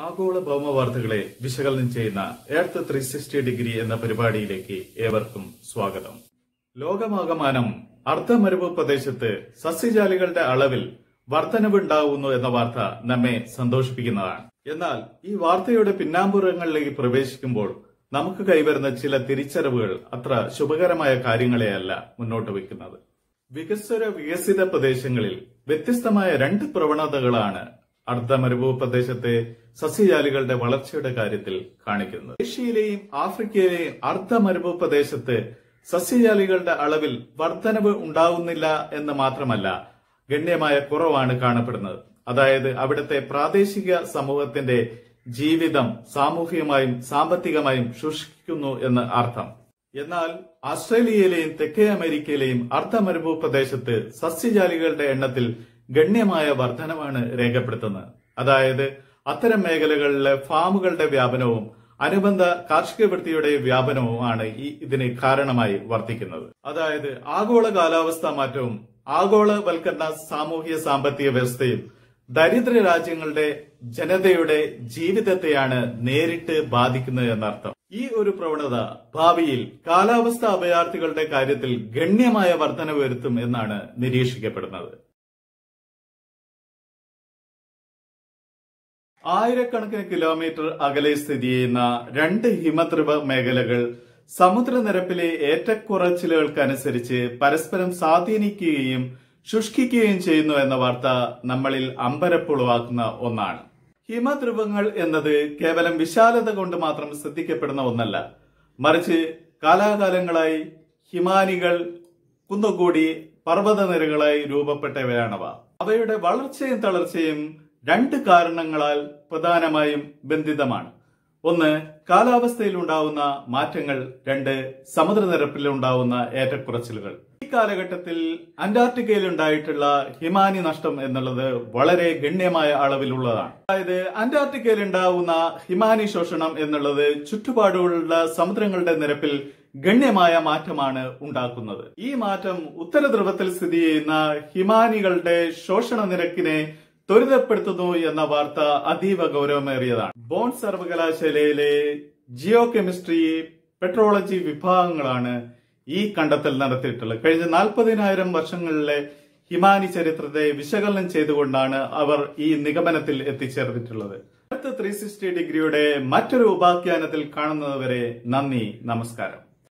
ആഗോള ഭൗമ വാർത്തകളെ വിശകലനം ചെയ്യുന്ന എർത്ത് ത്രീ സിക്സ്റ്റി ഡിഗ്രി എന്ന പരിപാടിയിലേക്ക് ഏവർക്കും സ്വാഗതം ലോകമാകമാനം അർദ്ധമരുഭൂ പ്രദേശത്ത് സസ്യജാലികളുടെ അളവിൽ വർധനവുണ്ടാവുന്നു എന്ന വാർത്ത നമ്മെ സന്തോഷിപ്പിക്കുന്നതാണ് എന്നാൽ ഈ വാർത്തയുടെ പിന്നാമ്പുറങ്ങളിലേക്ക് പ്രവേശിക്കുമ്പോൾ നമുക്ക് കൈവരുന്ന ചില തിരിച്ചറിവുകൾ അത്ര ശുഭകരമായ കാര്യങ്ങളെയല്ല മുന്നോട്ട് വയ്ക്കുന്നത് വികസ്വര വികസിത പ്രദേശങ്ങളിൽ വ്യത്യസ്തമായ രണ്ട് പ്രവണതകളാണ് അർദ്ധമരുഭൂ പ്രദേശത്തെ സസ്യജാലികളുടെ വളർച്ചയുടെ കാര്യത്തിൽ കാണിക്കുന്നത് ഏഷ്യയിലെയും ആഫ്രിക്കയിലെയും അർദ്ധമരുഭൂ പ്രദേശത്ത് സസ്യജാലികളുടെ അളവിൽ വർധനവ് ഉണ്ടാവുന്നില്ല എന്ന് മാത്രമല്ല ഗണ്യമായ കുറവാണ് കാണപ്പെടുന്നത് അതായത് അവിടുത്തെ പ്രാദേശിക സമൂഹത്തിന്റെ ജീവിതം സാമൂഹികമായും സാമ്പത്തികമായും ശുഷ്കിക്കുന്നു എന്ന് അർത്ഥം എന്നാൽ ആസ്ട്രേലിയയിലെയും തെക്കേ അമേരിക്കയിലെയും അർദ്ധമരുഭൂ പ്രദേശത്ത് സസ്യജാലികളുടെ എണ്ണത്തിൽ ഗണ്യമായ വർധനവാണ് രേഖപ്പെടുത്തുന്നത് അതായത് അത്തരം മേഖലകളിലെ ഫാമുകളുടെ വ്യാപനവും അനുബന്ധ കാർഷിക വൃത്തിയുടെ വ്യാപനവുമാണ് ഈ ഇതിന് കാരണമായി വർദ്ധിക്കുന്നത് അതായത് ആഗോള കാലാവസ്ഥാ മാറ്റവും ആഗോളവൽക്കരണ സാമൂഹിക സാമ്പത്തിക വ്യവസ്ഥയും ദരിദ്ര രാജ്യങ്ങളുടെ ജനതയുടെ ജീവിതത്തെയാണ് നേരിട്ട് ബാധിക്കുന്നത് എന്നർത്ഥം ഈ ഒരു പ്രവണത ഭാവിയിൽ കാലാവസ്ഥ അഭയാർത്ഥികളുടെ കാര്യത്തിൽ ഗണ്യമായ വർധന വരുത്തും എന്നാണ് നിരീക്ഷിക്കപ്പെടുന്നത് ആയിരക്കണക്കിന് കിലോമീറ്റർ അകലെ സ്ഥിതി ചെയ്യുന്ന രണ്ട് ഹിമദ്രവ മേഖലകൾ സമുദ്രനിരപ്പിലെ ഏറ്റക്കുറച്ചിലുകൾക്കനുസരിച്ച് പരസ്പരം സ്വാധീനിക്കുകയും ശുഷ്കിക്കുകയും ചെയ്യുന്നു എന്ന വാർത്ത നമ്മളിൽ അമ്പരപ്പുളവാക്കുന്ന ഒന്നാണ് ഹിമദ്രുവങ്ങൾ എന്നത് കേവലം വിശാലത കൊണ്ട് മാത്രം ശ്രദ്ധിക്കപ്പെടുന്ന ഒന്നല്ല മറിച്ച് കാലാകാലങ്ങളായി ഹിമാനികൾ കുന്നുകൂടി പർവ്വതനിരകളായി രൂപപ്പെട്ടവയാണവ അവയുടെ വളർച്ചയും തളർച്ചയും രണ്ട് കാരണങ്ങളാൽ പ്രധാനമായും ബന്ധിതമാണ് ഒന്ന് കാലാവസ്ഥയിൽ ഉണ്ടാവുന്ന മാറ്റങ്ങൾ രണ്ട് സമുദ്രനിരപ്പിൽ ഉണ്ടാവുന്ന ഏറ്റക്കുറച്ചിലുകൾ ഈ കാലഘട്ടത്തിൽ അന്റാർട്ടിക്കയിൽ ഉണ്ടായിട്ടുള്ള ഹിമാനി നഷ്ടം എന്നുള്ളത് വളരെ ഗണ്യമായ അളവിലുള്ളതാണ് അതായത് അന്റാർട്ടിക്കയിൽ ഉണ്ടാവുന്ന ഹിമാനി ശോഷണം എന്നുള്ളത് ചുറ്റുപാടുകളുള്ള സമുദ്രങ്ങളുടെ നിരപ്പിൽ ഗണ്യമായ മാറ്റമാണ് ഉണ്ടാക്കുന്നത് ഈ മാറ്റം ഉത്തര ധ്രുവത്തിൽ സ്ഥിതി ചെയ്യുന്ന ഹിമാനികളുടെ ശോഷണ നിരക്കിനെ ത്വരിതപ്പെടുത്തുന്നു എന്ന വാർത്ത അതീവ ഗൗരവമേറിയതാണ് ബോൺ സർവകലാശാലയിലെ ജിയോ കെമിസ്ട്രി പെട്രോളജി വിഭാഗങ്ങളാണ് ഈ കണ്ടെത്തൽ നടത്തിയിട്ടുള്ളത് കഴിഞ്ഞ നാൽപ്പതിനായിരം വർഷങ്ങളിലെ ഹിമാനി ചരിത്രത്തെ വിശകലനം ചെയ്തുകൊണ്ടാണ് അവർ ഈ നിഗമനത്തിൽ എത്തിച്ചേർന്നിട്ടുള്ളത് അടുത്ത ത്രീ സിക്സ്റ്റി ഡിഗ്രിയുടെ മറ്റൊരു ഉപാഖ്യാനത്തിൽ കാണുന്നതുവരെ നന്ദി നമസ്കാരം